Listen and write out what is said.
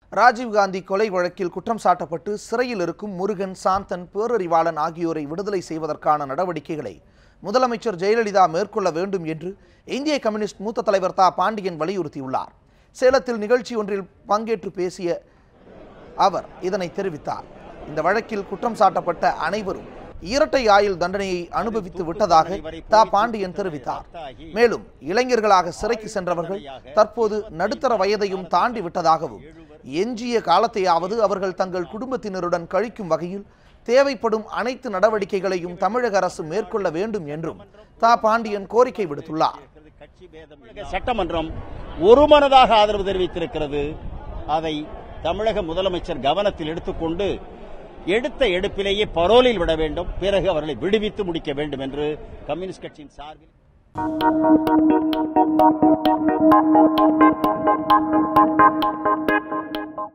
ராஜீவ்காந்தி கொலை வழக்கில் குற்றம் சாட்டப்பட்டு சிறையில் இருக்கும் முருகன் சாந்தன் பேரறிவாளன் ஆகியோரை விடுதலை செய்வதற்கான நடவடிக்கைகளை முதலமைச்சர் ஜெயலலிதா மேற்கொள்ள வேண்டும் என்று இந்திய கம்யூனிஸ்ட் மூத்த தலைவர் தா பாண்டியன் வலியுறுத்தியுள்ளார் சேலத்தில் நிகழ்ச்சி ஒன்றில் பங்கேற்று பேசிய அவர் இதனை தெரிவித்தார் இந்த வழக்கில் குற்றம் சாட்டப்பட்ட அனைவரும் இரட்டை ஆயுள் தண்டனையை அனுபவித்து விட்டதாக தா பாண்டியன் தெரிவித்தார் மேலும் இளைஞர்களாக சிறைக்கு சென்றவர்கள் தற்போது நடுத்தர வயதையும் தாண்டி விட்டதாகவும் எஞ்சிய காலத்தையாவது அவர்கள் தங்கள் குடும்பத்தினருடன் கழிக்கும் வகையில் தேவைப்படும் அனைத்து நடவடிக்கைகளையும் தமிழக அரசு மேற்கொள்ள வேண்டும் என்றும் தா பாண்டியன் கோரிக்கை விடுத்துள்ளார் சட்டமன்றம் ஒருமனதாக ஆதரவு தெரிவித்திருக்கிறது அதை தமிழக முதலமைச்சர் கவனத்தில் எடுத்துக்கொண்டு எடுத்த எடுப்பிலேயே பரோலில் விட வேண்டும் பிறகு அவர்களை விடுவித்து முடிக்க வேண்டும் என்று கம்யூனிஸ்ட் கட்சியின் சார்பில்